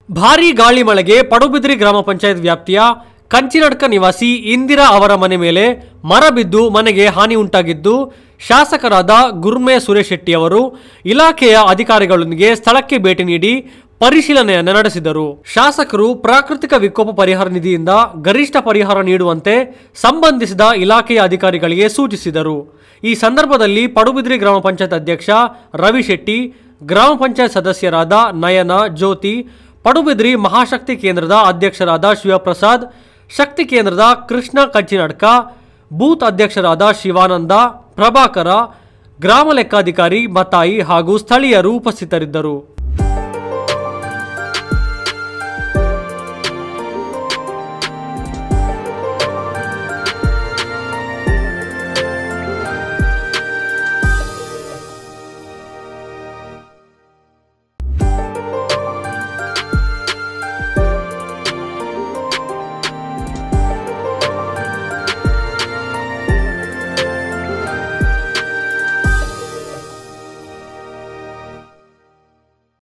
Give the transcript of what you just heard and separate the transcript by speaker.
Speaker 1: ಭಾರೀ ಗಾಳಿ ಮಳೆಗೆ ಪಡುಬಿದ್ರಿ ಗ್ರಾಮ ಪಂಚಾಯತ್ ವ್ಯಾಪ್ತಿಯ ಕಂಚಿನಡ್ಕ ನಿವಾಸಿ ಇಂದಿರಾ ಅವರ ಮನೆ ಮೇಲೆ ಮರ ಬಿದ್ದು ಮನೆಗೆ ಹಾನಿ ಉಂಟಾಗಿದ್ದು ಶಾಸಕರಾದ ಗುರ್ಮೆ ಸುರೇಶ್ ಶೆಟ್ಟಿ ಅವರು ಇಲಾಖೆಯ ಅಧಿಕಾರಿಗಳೊಂದಿಗೆ ಸ್ಥಳಕ್ಕೆ ಭೇಟಿ ನೀಡಿ ಪರಿಶೀಲನೆಯನ್ನು ನಡೆಸಿದರು ಶಾಸಕರು ಪ್ರಾಕೃತಿಕ ವಿಕೋಪ ಪರಿಹಾರ ನಿಧಿಯಿಂದ ಗರಿಷ್ಠ ಪರಿಹಾರ ನೀಡುವಂತೆ ಸಂಬಂಧಿಸಿದ ಇಲಾಖೆಯ ಅಧಿಕಾರಿಗಳಿಗೆ ಸೂಚಿಸಿದರು ಈ ಸಂದರ್ಭದಲ್ಲಿ ಪಡುಬಿದ್ರಿ ಗ್ರಾಮ ಪಂಚಾಯತ್ ಅಧ್ಯಕ್ಷ ರವಿ ಶೆಟ್ಟಿ ಗ್ರಾಮ ಪಂಚಾಯತ್ ಸದಸ್ಯರಾದ ನಯನ ಜ್ಯೋತಿ ಪಡುಬಿದ್ರಿ ಮಹಾಶಕ್ತಿ ಕೇಂದ್ರದ ಅಧ್ಯಕ್ಷರಾದ ಶಿವಪ್ರಸಾದ್ ಶಕ್ತಿ ಕೇಂದ್ರದ ಕೃಷ್ಣ ಕಂಚಿನಡ್ಕ ಬೂತ್ ಅಧ್ಯಕ್ಷರಾದ ಶಿವಾನಂದ ಪ್ರಭಾಕರ ಗ್ರಾಮ ಲೆಕ್ಕಾಧಿಕಾರಿ ಮತಾಯಿ ಹಾಗೂ ಸ್ಥಳೀಯರು ಉಪಸ್ಥಿತರಿದ್ದರು